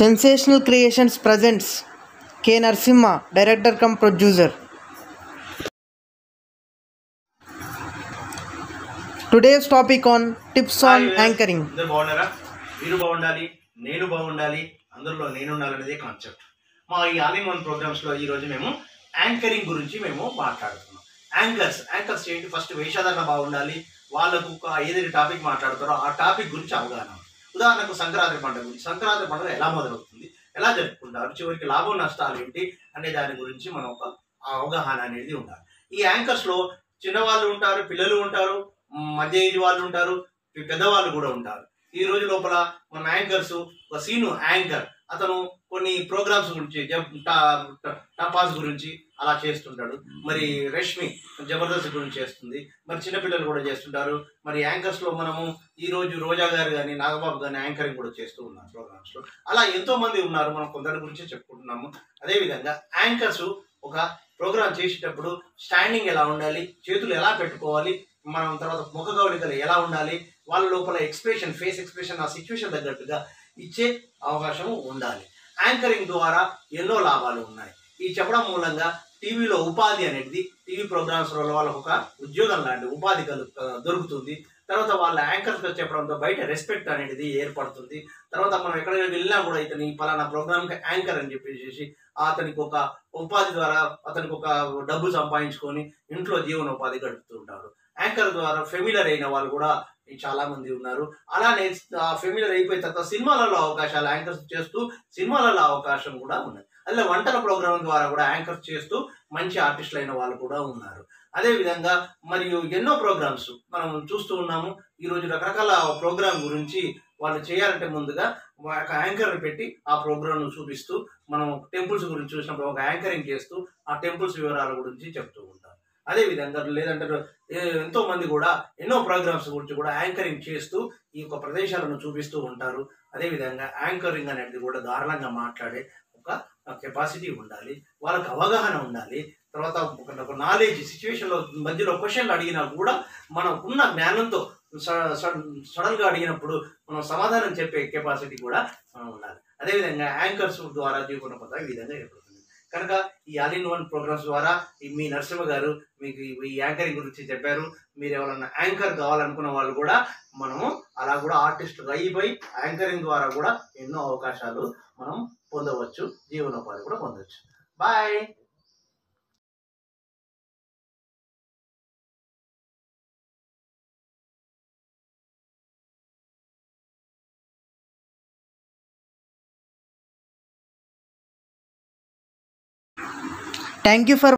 Sensational Creations presents K. Narasimha, director cum producer. Today's topic on tips on hi anchoring. అందరూ బాగున్నారా మీరు బాగుండాలి నేను బాగుండాలి అందరిలో నేను ఉండాలనేదే కాన్సెప్ట్ మా ఈ ఆల్ ఇన్ వన్ ప్రోగ్రామ్స్ లో ఈ రోజు మేము యాంకరింగ్ గురించి మేము మాట్లాడుతున్నాం యాంకర్స్ యాంకర్స్ ఏంటి ఫస్ట్ వేషధారణ బాగుండాలి వాళ్ళకు ఒక ఏదైతే టాపిక్ మాట్లాడతారో ఆ టాపిక్ గురించి అవగాహన ఉంది. ఉదాహరణకు సంక్రాంతి పండుగ గురించి సంక్రాంతి పండుగ ఎలా మొదలవుతుంది ఎలా జరుపుకుంటారు చివరికి లాభం నష్టాలు ఏంటి అనే దాని గురించి మనం ఒక అవగాహన అనేది ఉండాలి ఈ యాంకర్స్ లో చిన్నవాళ్ళు ఉంటారు పిల్లలు ఉంటారు మ్, మధ్య ఏజ్ వాళ్ళు ఉంటారు పె- పెద్దవాళ్ళు కూడా ఉంటారు ఈ రోజు లోపల మన యాంకర్స్ ఒక సీను యాంకర్ అతను కొన్ని ప్రోగ్రామ్స్ గురించి జబ్- టా- టా- టపాస్ గురించి అలా చేస్తుంటాడు మరి రష్మి జబర్దస్త్ గురించి చేస్తుంది మరి చిన్నపిల్లలు కూడా చేస్తుంటారు మరి యాంకర్స్ లో మనము ఈ రోజు రోజా గారు కానీ నాగబాబు కానీ యాంకరింగ్ కూడా చేస్తూ ఉన్నారు ప్రోగ్రామ్స్ లో అలా ఎంతో మంది ఉన్నారు మనం కొందరి గురించి చెప్పుకుంటున్నాము అదే విధంగా యాంకర్స్ ఒక ప్రోగ్రామ్ చేసేటప్పుడు స్టాండింగ్ ఎలా ఉండాలి చేతులు ఎలా పెట్టుకోవాలి మనం తర్వాత ముఖ కవలికలు ఎలా ఉండాలి వాళ్ళ లోపల ఎక్స్ప్రెషన్ ఫేస్ ఎక్స్ప్రెషన్ ఆ సిచ్యువేషన్ తగ్గట్టుగా ఇచ్చే అవకాశం ఉండాలి యాంకరింగ్ ద్వారా ఎన్నో లాభాలు ఉన్నాయి ఈ చెప్పడం మూలంగా టీవీలో ఉపాధి అనేది టీవీ ప్రోగ్రామ్స్ వల్ల వాళ్ళకు ఒక ఉద్యోగం లాంటి ఉపాధి కలు దొరుకుతుంది తర్వాత వాళ్ళ యాంకర్స్ చెప్పడంతో బయట రెస్పెక్ట్ అనేది ఏర్పడుతుంది తర్వాత మనం ఎక్కడికి వెళ్ళినా కూడా ఇతని పలానా ప్రోగ్రామ్కి యాంకర్ అని చెప్పేసి అతనికి ఒక ఉపాధి ద్వారా అతనికి ఒక డబ్బు సంపాదించుకొని ఇంట్లో జీవనోపాధి గడుపుతూ ఉంటారు యాంకర్ ద్వారా ఫెమిలర్ అయిన వాళ్ళు కూడా చాలా మంది ఉన్నారు అలానే ఫెమిలర్ అయిపోయిన తర్వాత సినిమాలలో అవకాశాలు యాంకర్స్ చేస్తూ సినిమాలలో అవకాశం కూడా ఉన్నది అలా వంటల ప్రోగ్రాం ద్వారా కూడా యాంకర్స్ చేస్తూ మంచి ఆర్టిస్టులు అయిన వాళ్ళు కూడా ఉన్నారు అదే విధంగా మరియు ఎన్నో ప్రోగ్రామ్స్ మనం చూస్తూ ఉన్నాము ఈ రోజు రకరకాల ప్రోగ్రామ్ గురించి వాళ్ళు చేయాలంటే ముందుగా ఒక యాంకర్ పెట్టి ఆ ప్రోగ్రామ్ చూపిస్తూ మనం టెంపుల్స్ గురించి చూసినప్పుడు ఒక యాంకరింగ్ చేస్తూ ఆ టెంపుల్స్ వివరాల గురించి చెప్తూ ఉంటారు అదే విధంగా లేదంటే ఏ- ఎంతో మంది కూడా ఎన్నో ప్రోగ్రామ్స్ గురించి కూడా యాంకరింగ్ చేస్తూ ఈ యొక్క ప్రదేశాలను చూపిస్తూ ఉంటారు అదే విధంగా యాంకరింగ్ అనేది కూడా దారుణంగా మాట్లాడే ఒక కెపాసిటీ ఉండాలి వాళ్ళకి అవగాహన ఉండాలి తర్వాత ఒక ఒక నాలెడ్జ్ సిచ్యువేషన్లో మధ్యలో క్వశ్చన్లు అడిగినా కూడా మనకున్న జ్ఞానంతో సడన్ గా అడిగినప్పుడు మనం సమాధానం చెప్పే కెపాసిటీ కూడా మనం ఉండాలి అదేవిధంగా యాంకర్స్ ద్వారా జీవన పథ ఈ విధంగా ఏర్పడుతుంది కనుక ఈ ఆల్ ఇన్ వన్ ప్రోగ్రామ్స్ ద్వారా ఈ మీ నరసింహ గారు మీకు ఈ- ఈ యాంకరింగ్ గురించి చెప్పారు మీరు ఎవరన్నా యాంకర్ కావాలనుకున్న వాళ్ళు కూడా మనము అలా కూడా ఆర్టిస్ట్ అయిపోయి యాంకరింగ్ ద్వారా కూడా ఎన్నో అవకాశాలు మనం పొందవచ్చు జీవనోపాధి కూడా పొందవచ్చు బాయ్ Thank you for